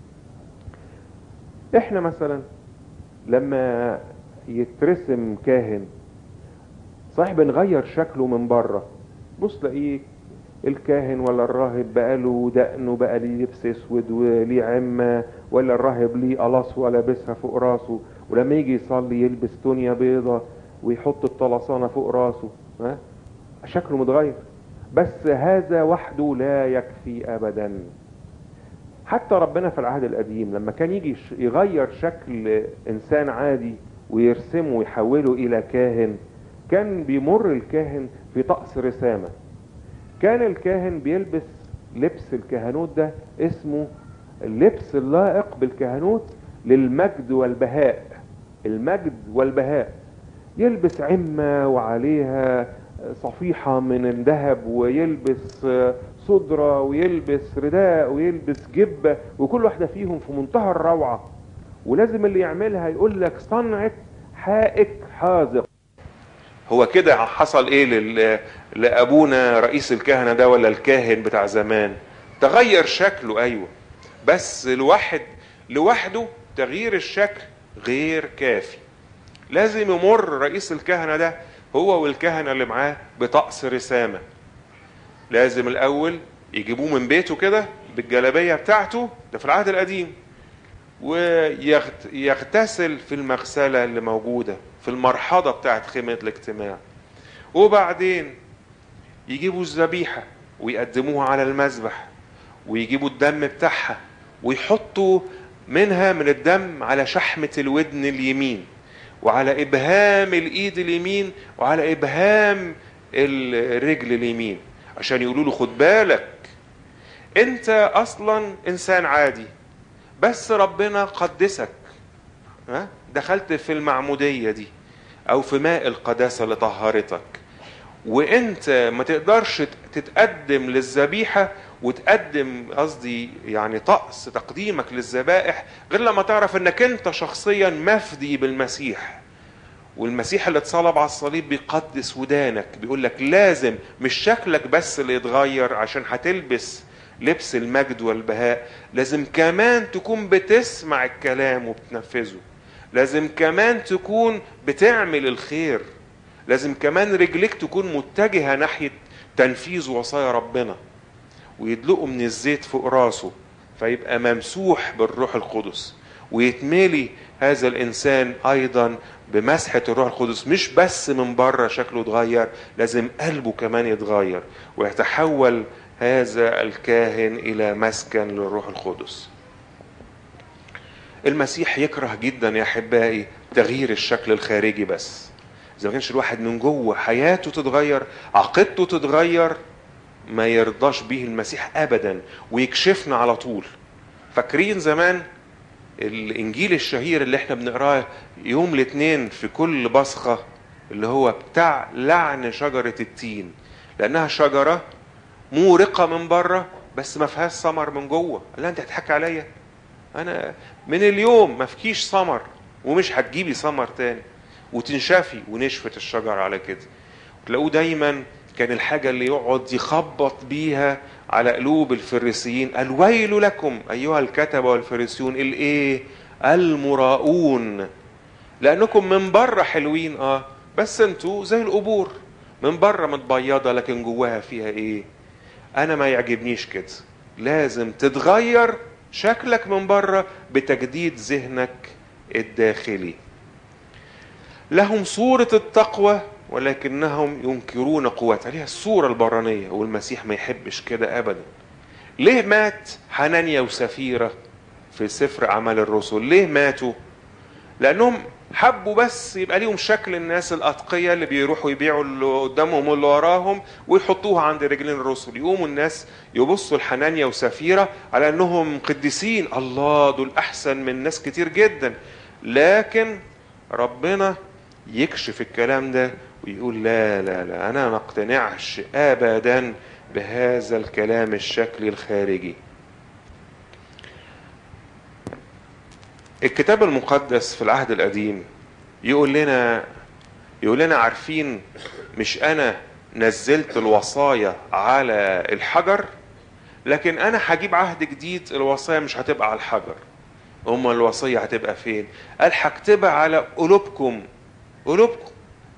احنا مثلا لما يترسم كاهن صحيح بنغير شكله من بره بص تلاقيه الكاهن ولا الراهب بقى له دقن وبقى ليه لبس اسود وليه عمه ولا الراهب ليه قلاص لابسها فوق راسه ولما يجي يصلي يلبس تونيا بيضة ويحط الطلسانة فوق راسه ها شكله متغير بس هذا وحده لا يكفي ابدا حتى ربنا في العهد القديم لما كان يجي يغير شكل انسان عادي ويرسمه ويحوله الى كاهن كان بيمر الكاهن في طقس رسامة كان الكاهن بيلبس لبس الكهنوت ده اسمه اللبس اللائق بالكهنوت للمجد والبهاء المجد والبهاء يلبس عمة وعليها صفيحة من الذهب ويلبس صدرة ويلبس رداء ويلبس جبة وكل واحدة فيهم في منتهى الروعة ولازم اللي يعملها يقول لك صنعة حائك حاذق هو كده حصل ايه لل... لابونا رئيس الكهنه ده ولا الكاهن بتاع زمان تغير شكله ايوه بس الواحد لوحده تغيير الشكل غير كافي لازم يمر رئيس الكهنه ده هو والكهنه اللي معاه بطقس رسامه لازم الاول يجيبوه من بيته كده بالجلابيه بتاعته ده في العهد القديم ويغتسل في المغسله اللي موجوده في المرحضة بتاعت خيمة الاجتماع وبعدين يجيبوا الذبيحة ويقدموها على المذبح ويجيبوا الدم بتاعها ويحطوا منها من الدم على شحمة الودن اليمين وعلى إبهام الإيد اليمين وعلى إبهام الرجل اليمين عشان يقولوا له خد بالك أنت أصلا إنسان عادي بس ربنا قدسك ها دخلت في المعمودية دي او في ماء القداسة اللي طهرتك وانت ما تقدرش تتقدم للذبيحة وتقدم قصدي يعني طقس تقديمك للذبائح غير لما تعرف انك انت شخصيا مفدي بالمسيح والمسيح اللي اتصلب على الصليب بيقدس ودانك بيقول لك لازم مش شكلك بس اللي يتغير عشان هتلبس لبس المجد والبهاء لازم كمان تكون بتسمع الكلام وبتنفذه لازم كمان تكون بتعمل الخير لازم كمان رجلك تكون متجهة ناحية تنفيذ وصايا ربنا ويدلقوا من الزيت فوق راسه فيبقى ممسوح بالروح القدس ويتملي هذا الانسان ايضا بمسحة الروح القدس مش بس من بره شكله اتغير لازم قلبه كمان يتغير ويتحول هذا الكاهن الى مسكن للروح القدس المسيح يكره جدا يا احبائي تغيير الشكل الخارجي بس اذا ما كانش الواحد من جوه حياته تتغير عقيدته تتغير ما يرضاش به المسيح ابدا ويكشفنا على طول فاكرين زمان الانجيل الشهير اللي احنا بنقراه يوم الاثنين في كل بصخه اللي هو بتاع لعن شجره التين لانها شجره مورقه من بره بس ما فيهاش ثمر من جوه لا انت هتضحك عليا انا من اليوم ما فيكيش ثمر ومش هتجيبي ثمر تاني وتنشفي ونشفت الشجر على كده تلاقوه دايما كان الحاجة اللي يقعد يخبط بيها على قلوب الفريسيين الويل لكم أيها الكتبة والفريسيون الإيه المراؤون لأنكم من بره حلوين آه بس انتوا زي القبور من بره متبيضه لكن جواها فيها ايه انا ما يعجبنيش كده لازم تتغير شكلك من بره بتجديد ذهنك الداخلي لهم صورة التقوى ولكنهم ينكرون قوتها ليها الصورة البرانية والمسيح ما يحبش كده أبدا ليه مات حنانيا وسفيرة في سفر أعمال الرسل ليه ماتوا لأنهم حبوا بس يبقى ليهم شكل الناس الأتقياء اللي بيروحوا يبيعوا اللي قدامهم واللي وراهم ويحطوها عند رجلين الرسل يقوموا الناس يبصوا لحنانيا وسفيرة على أنهم قديسين الله دول أحسن من ناس كتير جدا لكن ربنا يكشف الكلام ده ويقول لا لا لا أنا ما اقتنعش أبدا بهذا الكلام الشكلي الخارجي الكتاب المقدس في العهد القديم يقول لنا يقول لنا عارفين مش انا نزلت الوصايا على الحجر لكن انا هجيب عهد جديد الوصايا مش هتبقى على الحجر امال الوصيه هتبقى فين قال هكتبها على قلوبكم قلوبكم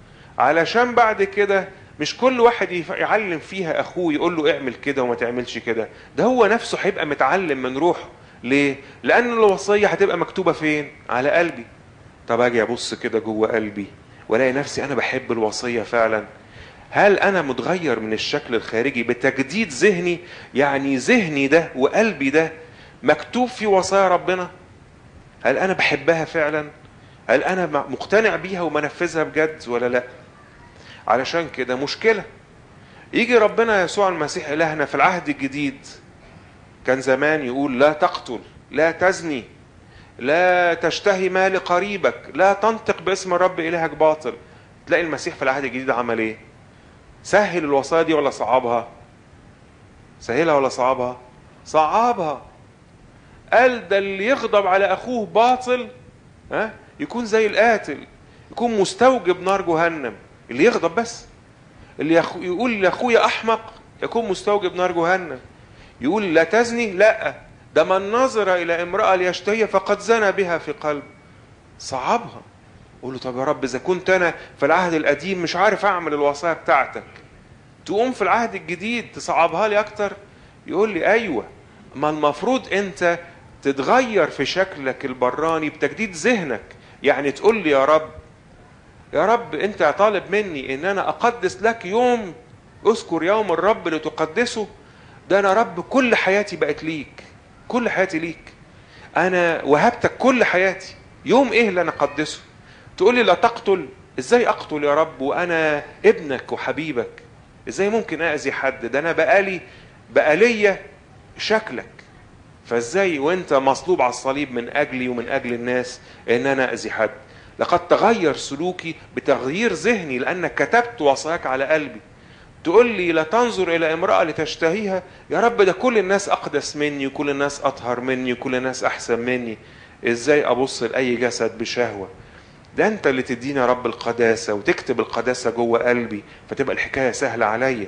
علشان بعد كده مش كل واحد يف- يعلم فيها اخوه يقول له اعمل كده وما تعملش كده ده هو نفسه هيبقى متعلم من روحه ليه لان الوصيه هتبقى مكتوبه فين على قلبي طب اجي ابص كده جوه قلبي والاقي نفسي انا بحب الوصيه فعلا هل انا متغير من الشكل الخارجي بتجديد ذهني يعني ذهني ده وقلبي ده مكتوب في وصايا ربنا هل انا بحبها فعلا هل انا مقتنع بيها ومنفذها بجد ولا لا علشان كده مشكله يجي ربنا يسوع المسيح الهنا في العهد الجديد كان زمان يقول لا تقتل لا تزني لا تشتهي مال قريبك لا تنطق باسم الرب الهك باطل تلاقي المسيح في العهد الجديد عمل ايه سهل الوصايا دي ولا صعبها سهلها ولا صعبها صعبها قال ده اللي يغضب على اخوه باطل ها يكون زي القاتل يكون مستوجب نار جهنم اللي يغضب بس اللي يخ... يقول لاخويا احمق يكون مستوجب نار جهنم يقول لا تزني لا ده من نظر الى امراه ليشتهي فقد زنى بها في قلب صعبها قول له طب يا رب اذا كنت انا في العهد القديم مش عارف اعمل الوصايا بتاعتك تقوم في العهد الجديد تصعبها لي اكتر يقول لي ايوه ما المفروض انت تتغير في شكلك البراني بتجديد ذهنك يعني تقول لي يا رب يا رب انت طالب مني ان انا اقدس لك يوم اذكر يوم الرب لتقدسه ده انا رب كل حياتي بقت ليك كل حياتي ليك انا وهبتك كل حياتي يوم ايه اللي انا اقدسه تقول لي لا تقتل ازاي اقتل يا رب وانا ابنك وحبيبك ازاي ممكن اذي حد ده انا بقالي بقالية شكلك فازاي وانت مصلوب على الصليب من اجلي ومن اجل الناس ان انا اذي حد لقد تغير سلوكي بتغيير ذهني لانك كتبت وصاياك على قلبي تقول لي لا تنظر الى امراه لتشتهيها يا رب ده كل الناس اقدس مني وكل الناس اطهر مني وكل الناس احسن مني ازاي ابص لاي جسد بشهوه ده انت اللي تدينا رب القداسه وتكتب القداسه جوه قلبي فتبقى الحكايه سهله عليا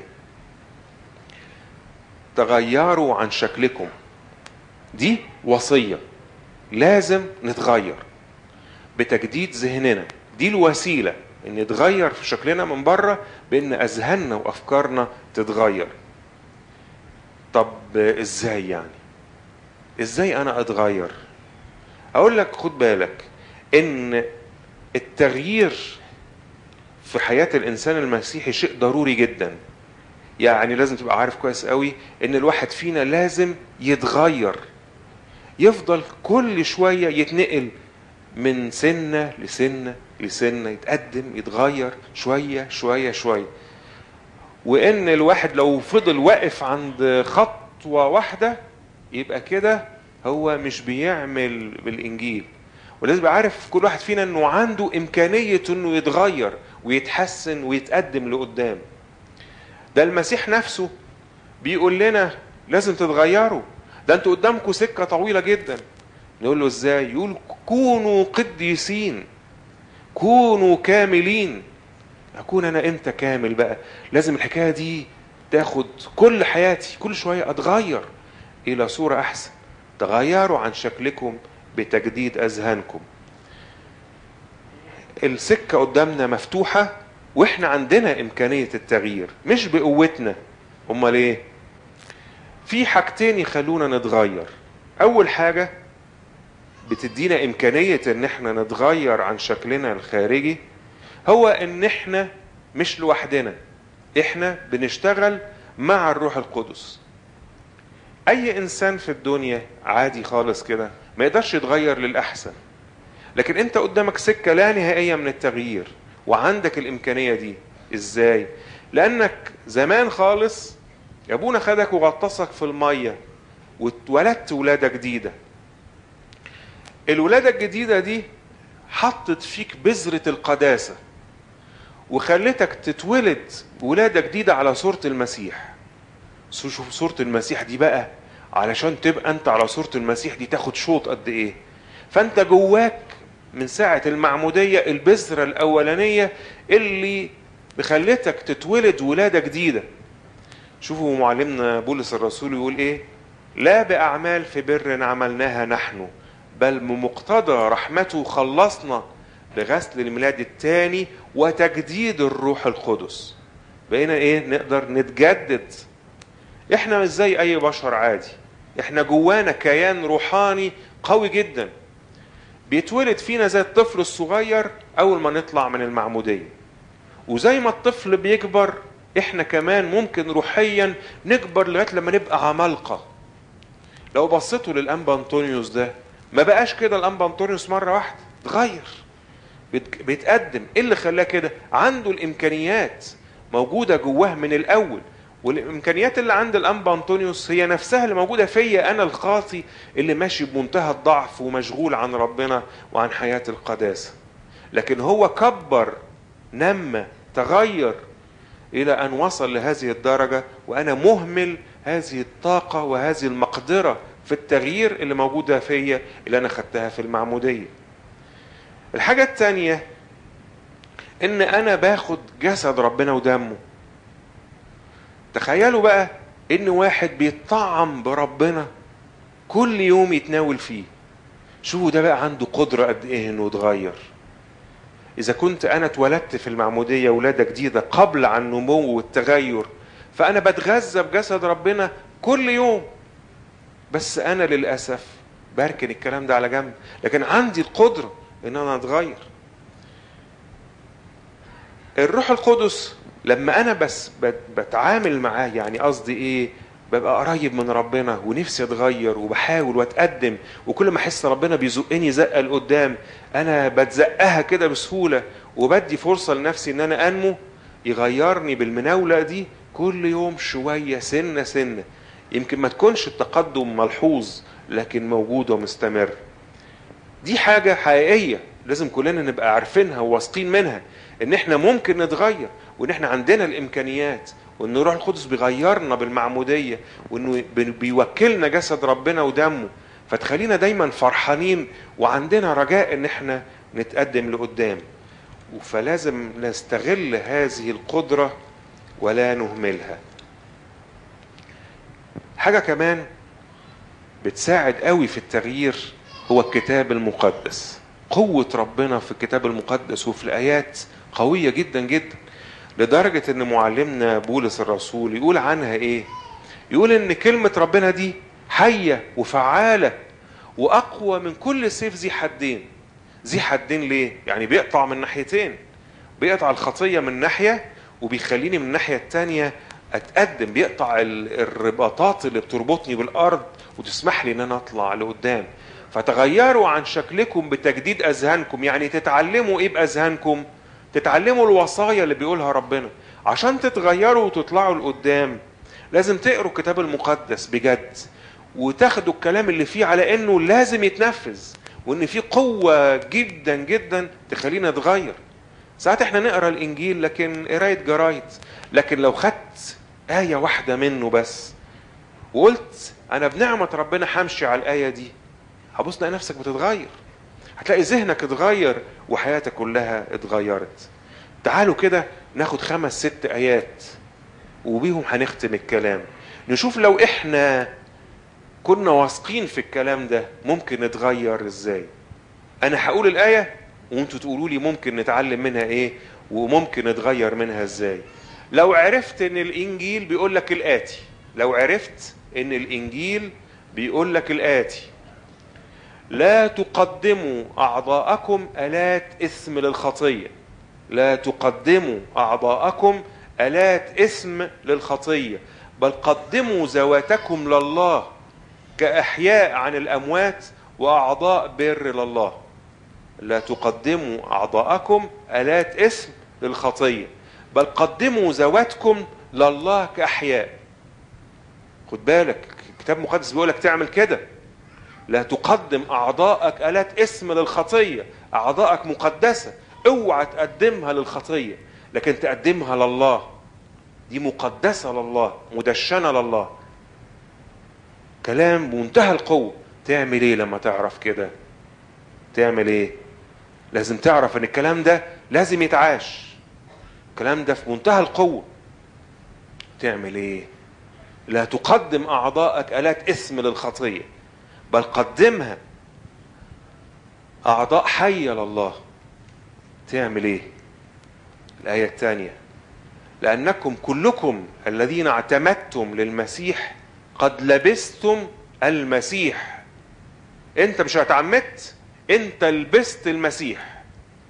تغيروا عن شكلكم دي وصيه لازم نتغير بتجديد ذهننا دي الوسيله ان نتغير في شكلنا من بره بان اذهاننا وافكارنا تتغير طب ازاي يعني ازاي انا اتغير اقول لك خد بالك ان التغيير في حياة الإنسان المسيحي شيء ضروري جدا يعني لازم تبقى عارف كويس قوي إن الواحد فينا لازم يتغير يفضل كل شوية يتنقل من سنة لسنة لسنة يتقدم يتغير شوية شوية شوية وإن الواحد لو فضل واقف عند خطوة واحدة يبقى كده هو مش بيعمل بالإنجيل ولازم يبقى عارف كل واحد فينا انه عنده امكانيه انه يتغير ويتحسن ويتقدم لقدام ده المسيح نفسه بيقول لنا لازم تتغيروا ده انتوا قدامكم سكه طويله جدا نقول له ازاي يقول كونوا قديسين كونوا كاملين اكون انا امتى كامل بقى لازم الحكايه دي تاخد كل حياتي كل شويه اتغير الى صوره احسن تغيروا عن شكلكم بتجديد اذهانكم السكة قدامنا مفتوحة واحنا عندنا امكانية التغيير مش بقوتنا امال ايه في حاجتين يخلونا نتغير اول حاجة بتدينا امكانية ان احنا نتغير عن شكلنا الخارجي هو ان احنا مش لوحدنا احنا بنشتغل مع الروح القدس اي انسان في الدنيا عادي خالص كده ما يقدرش يتغير للاحسن لكن انت قدامك سكة لا نهائية من التغيير وعندك الامكانية دي ازاي لانك زمان خالص ابونا خدك وغطسك في المية واتولدت ولادة جديدة الولادة الجديدة دي حطت فيك بذرة القداسة وخلتك تتولد ولادة جديدة على صورة المسيح شوف صورة المسيح دي بقى علشان تبقى انت على صورة المسيح دي تاخد شوط قد ايه فانت جواك من ساعة المعمودية البذرة الأولانية اللي بخلتك تتولد ولادة جديدة شوفوا معلمنا بولس الرسول يقول ايه لا بأعمال في بر عملناها نحن بل بمقتضى رحمته خلصنا بغسل الميلاد الثاني وتجديد الروح القدس بقينا ايه نقدر نتجدد احنا مش زي اي بشر عادي احنا جوانا كيان روحاني قوي جدا بيتولد فينا زي الطفل الصغير اول ما نطلع من المعموديه وزي ما الطفل بيكبر احنا كمان ممكن روحيا نكبر لغايه لما نبقى عمالقه لو بصيتوا للانبا انطونيوس ده ما بقاش كده الانبا انطونيوس مره واحده اتغير بيت- بيتقدم ايه اللي خلاه كده عنده الامكانيات موجوده جواه من الاول والامكانيات اللي عند الانبا انطونيوس هي نفسها اللي موجوده فيا انا الخاطي اللي ماشي بمنتهى الضعف ومشغول عن ربنا وعن حياه القداسه لكن هو كبر نمى تغير الى ان وصل لهذه الدرجه وانا مهمل هذه الطاقه وهذه المقدره في التغيير اللي موجوده فيا اللي انا خدتها في المعموديه الحاجه الثانيه ان انا باخد جسد ربنا ودمه تخيلوا بقى ان واحد بيتطعم بربنا كل يوم يتناول فيه شوفوا ده بقى عنده قدرة قد ايه انه يتغير اذا كنت انا اتولدت في المعمودية ولادة جديدة قبل عن النمو والتغير فانا بتغذى بجسد ربنا كل يوم بس انا للاسف بركن الكلام ده على جنب لكن عندي القدرة ان انا اتغير الروح القدس لما انا بس بت- بتعامل معاه يعني قصدي ايه ببقى قريب من ربنا ونفسي اتغير وبحاول واتقدم وكل ما احس ربنا بيزقني زقه لقدام انا بتزقها كده بسهوله وبدي فرصه لنفسي ان انا انمو يغيرني بالمناوله دي كل يوم شويه سنه سنه يمكن ما تكونش التقدم ملحوظ لكن موجود ومستمر دي حاجة حقيقية لازم كلنا نبقى عارفينها وواثقين منها ان احنا ممكن نتغير وان احنا عندنا الامكانيات وان الروح القدس بيغيرنا بالمعمودية وانه بي- بيوكلنا جسد ربنا ودمه فتخلينا دايما فرحانين وعندنا رجاء ان احنا نتقدم لقدام فلازم نستغل هذه القدرة ولا نهملها حاجة كمان بتساعد قوي في التغيير هو الكتاب المقدس قوة ربنا في الكتاب المقدس وفي الآيات قوية جدا جدا لدرجة ان معلمنا بولس الرسول يقول عنها ايه يقول ان كلمة ربنا دي حية وفعالة واقوى من كل سيف ذي حدين ذي حدين ليه يعني بيقطع من ناحيتين بيقطع الخطية من ناحية وبيخليني من الناحية التانية اتقدم بيقطع ال- الرباطات اللي بتربطني بالارض وتسمح لي ان انا اطلع لقدام فتغيروا عن شكلكم بتجديد اذهانكم يعني تتعلموا ايه باذهانكم تتعلموا الوصايا اللي بيقولها ربنا عشان تتغيروا وتطلعوا لقدام لازم تقروا الكتاب المقدس بجد وتاخدوا الكلام اللي فيه على انه لازم يتنفذ وان فيه قوة جدا جدا تخلينا نتغير ساعات احنا نقرا الانجيل لكن قرايه جرايد لكن لو خدت ايه واحده منه بس وقلت انا بنعمه ربنا همشي على الايه دي هبص تلاقي نفسك بتتغير هتلاقي ذهنك اتغير وحياتك كلها اتغيرت تعالوا كده ناخد خمس ست ايات وبيهم هنختم الكلام نشوف لو احنا كنا واثقين في الكلام ده ممكن نتغير ازاي انا هقول الايه وانتوا تقولوا لي ممكن نتعلم منها ايه وممكن نتغير منها ازاي لو عرفت ان الانجيل بيقول لك الاتي لو عرفت ان الانجيل بيقول لك الاتي لا تقدموا اعضاءكم الات اثم للخطيه لا تقدموا اعضاءكم الات اثم للخطيه بل قدموا ذواتكم لله كاحياء عن الاموات واعضاء بر لله لا تقدموا اعضاءكم الات اثم للخطيه بل قدموا ذواتكم لله كاحياء خد بالك الكتاب المقدس بيقول لك تعمل كده لا تقدم اعضائك الات اسم للخطيه اعضائك مقدسه اوعى تقدمها للخطيه لكن تقدمها لله دي مقدسه لله مدشنه لله كلام بمنتهى القوه تعمل ايه لما تعرف كده تعمل ايه لازم تعرف ان الكلام ده لازم يتعاش الكلام ده في منتهى القوه تعمل ايه لا تقدم اعضائك الات اسم للخطيه بل قدمها اعضاء حيه لله تعمل ايه الايه الثانيه لانكم كلكم الذين اعتمدتم للمسيح قد لبستم المسيح انت مش اعتمدت انت لبست المسيح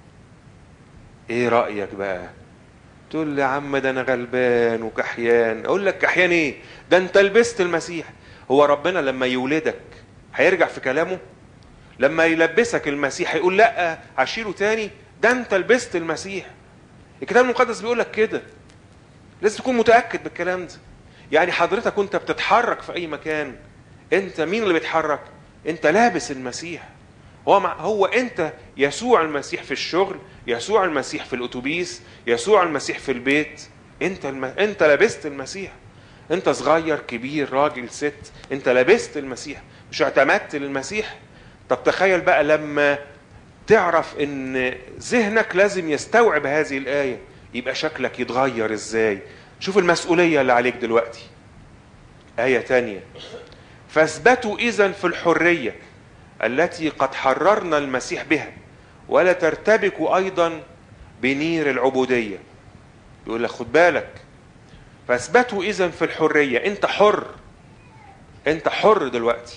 ايه رايك بقى تقول لي يا عم ده انا غلبان وكحيان اقول لك كحيان ايه ده انت لبست المسيح هو ربنا لما يولدك هيرجع في كلامه لما يلبسك المسيح هيقول لا هشيله تاني ده انت لبست المسيح الكتاب المقدس بيقول لك كده لازم تكون متاكد بالكلام ده يعني حضرتك وانت بتتحرك في اي مكان انت مين اللي بيتحرك انت لابس المسيح هو مع هو انت يسوع المسيح في الشغل يسوع المسيح في الاتوبيس يسوع المسيح في البيت انت الم... انت لبست المسيح انت صغير كبير راجل ست انت لبست المسيح مش اعتمدت للمسيح طب تخيل بقى لما تعرف ان ذهنك لازم يستوعب هذه الايه يبقى شكلك يتغير ازاي شوف المسؤوليه اللي عليك دلوقتي ايه تانية فاثبتوا اذا في الحريه التي قد حررنا المسيح بها ولا ترتبكوا ايضا بنير العبوديه يقول لك خد بالك فاثبتوا اذا في الحريه انت حر انت حر دلوقتي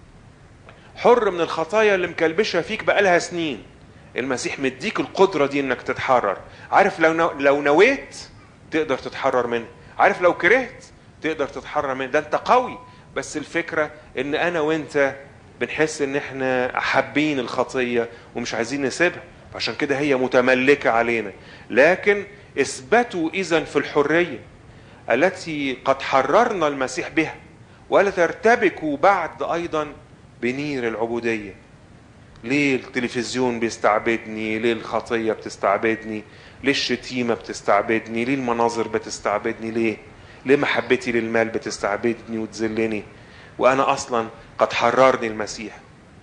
حر من الخطايا اللي مكلبشه فيك بقالها سنين المسيح مديك القدره دي انك تتحرر عارف لو نو... لو نويت تقدر تتحرر منه عارف لو كرهت تقدر تتحرر منه ده انت قوي بس الفكره ان انا وانت بنحس ان احنا حابين الخطيه ومش عايزين نسيبها عشان كده هي متملكه علينا لكن اثبتوا اذا في الحريه التي قد حررنا المسيح بها ولا ترتبكوا بعد ايضا بنير العبوديه ليه التلفزيون بيستعبدني ليه الخطيه بتستعبدني ليه الشتيمه بتستعبدني ليه المناظر بتستعبدني ليه ليه محبتي للمال بتستعبدني وتذلني وانا اصلا قد حررني المسيح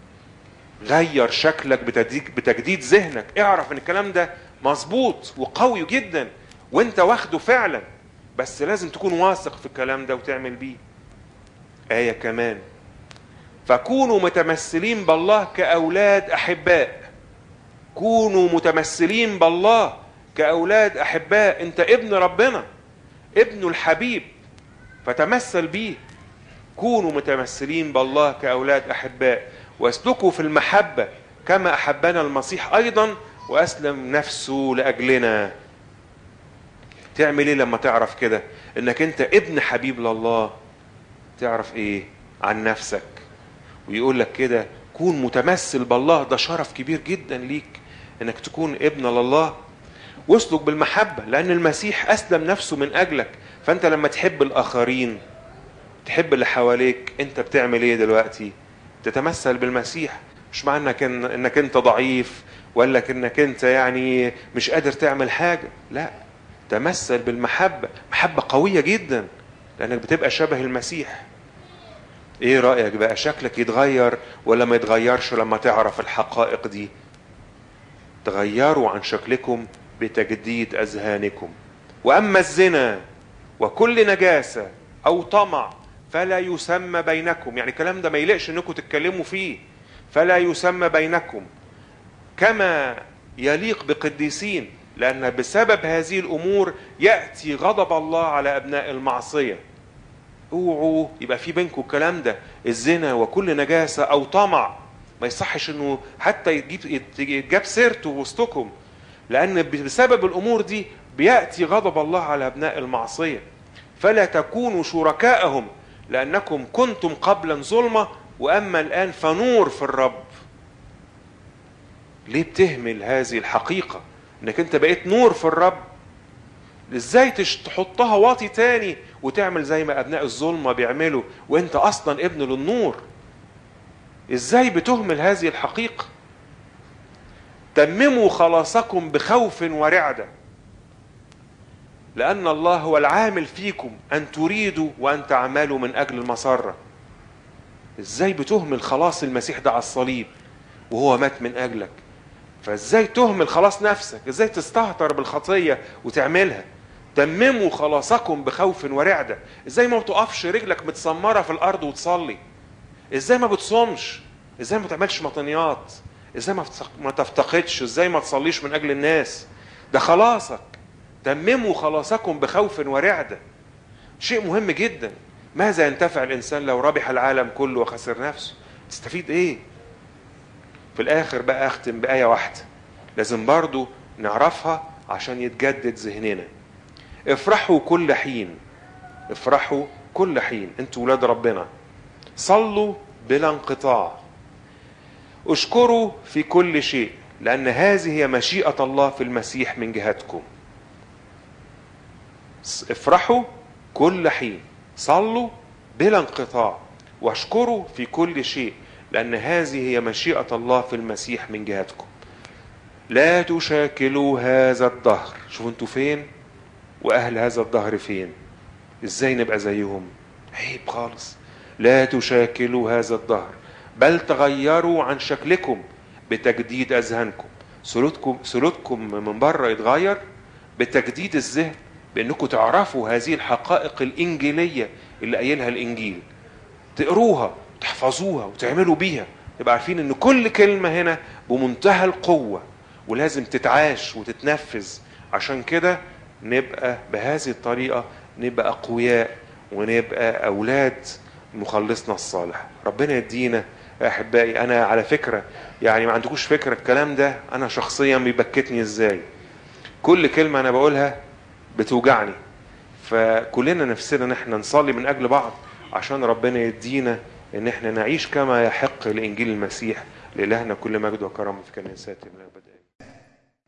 غير شكلك بتجديد, بتجديد ذهنك اعرف ان الكلام ده مظبوط وقوي جدا وانت واخده فعلا بس لازم تكون واثق في الكلام ده وتعمل بيه آية كمان فكونوا متمثلين بالله كأولاد أحباء كونوا متمثلين بالله كأولاد أحباء أنت ابن ربنا ابن الحبيب فتمثل بيه كونوا متمثلين بالله كأولاد أحباء واسلكوا في المحبة كما أحبنا المسيح أيضا وأسلم نفسه لأجلنا تعمل ايه لما تعرف كده انك انت ابن حبيب لله تعرف ايه عن نفسك ويقول لك كده كون متمثل بالله ده شرف كبير جدا ليك انك تكون ابن لله واسلك بالمحبة لأن المسيح أسلم نفسه من أجلك فأنت لما تحب الآخرين تحب اللي حواليك أنت بتعمل إيه دلوقتي تتمثل بالمسيح مش معنى انك انك انت ضعيف ولا انك انت يعني مش قادر تعمل حاجه لا تمثل بالمحبه محبه قويه جدا لانك بتبقى شبه المسيح ايه رايك بقى شكلك يتغير ولا ما يتغيرش لما تعرف الحقائق دي تغيروا عن شكلكم بتجديد اذهانكم واما الزنا وكل نجاسه او طمع فلا يسمى بينكم يعني الكلام ده ما يلقش انكم تتكلموا فيه فلا يسمى بينكم كما يليق بقديسين لأن بسبب هذه الأمور يأتي غضب الله على أبناء المعصية اوعوا يبقى في بينكم الكلام ده الزنا وكل نجاسة أو طمع ما يصحش انه حتى يجيب يتجاب سيرته وسطكم لأن بسبب الأمور دي بيأتي غضب الله على أبناء المعصية فلا تكونوا شركاءهم لأنكم كنتم قبلا ظلمة وأما الآن فنور في الرب ليه بتهمل هذه الحقيقة انك انت بقيت نور في الرب ازاي تش- تحطها واطي تاني وتعمل زي ما ابناء الظلمة بيعملوا وانت اصلا ابن للنور ازاي بتهمل هذه الحقيقة تمموا خلاصكم بخوف ورعدة لأن الله هو العامل فيكم أن تريدوا وأن تعملوا من أجل المسرة ازاي بتهمل خلاص المسيح ده على الصليب وهو مات من أجلك فازاي تهمل خلاص نفسك ازاي تستهتر بالخطية وتعملها تمموا خلاصكم بخوف ورعدة ازاي ما بتقفش رجلك متسمرة في الارض وتصلي ازاي ما بتصومش ازاي ما تعملش مطنيات ازاي ما تفتق- ما تفتقدش ازاي ما تصليش من اجل الناس ده خلاصك تمموا خلاصكم بخوف ورعدة شيء مهم جدا ماذا ينتفع الانسان لو ربح العالم كله وخسر نفسه تستفيد ايه في الاخر بقى اختم بايه واحده لازم برضو نعرفها عشان يتجدد ذهننا افرحوا كل حين افرحوا كل حين انتوا ولاد ربنا صلوا بلا انقطاع اشكروا في كل شيء لان هذه هي مشيئه الله في المسيح من جهتكم افرحوا كل حين صلوا بلا انقطاع واشكروا في كل شيء لأن هذه هي مشيئة الله في المسيح من جهتكم لا تشاكلوا هذا الدهر شوفوا انتوا فين وأهل هذا الدهر فين ازاي نبقى زيهم عيب خالص لا تشاكلوا هذا الدهر بل تغيروا عن شكلكم بتجديد أذهانكم سلوككم سلوككم من بره يتغير بتجديد الذهن بانكم تعرفوا هذه الحقائق الانجيليه اللي قايلها الانجيل تقروها تحفظوها وتعملوا بيها تبقى عارفين ان كل كلمه هنا بمنتهى القوه ولازم تتعاش وتتنفذ عشان كده نبقى بهذه الطريقه نبقى اقوياء ونبقى اولاد مخلصنا الصالح ربنا يدينا يا احبائي انا على فكره يعني ما عندكوش فكره الكلام ده انا شخصيا بيبكتني ازاي كل كلمه انا بقولها بتوجعني فكلنا نفسنا ان احنا نصلي من اجل بعض عشان ربنا يدينا ان احنا نعيش كما يحق لانجيل المسيح لالهنا كل مجد وكرم في كنيسات الابد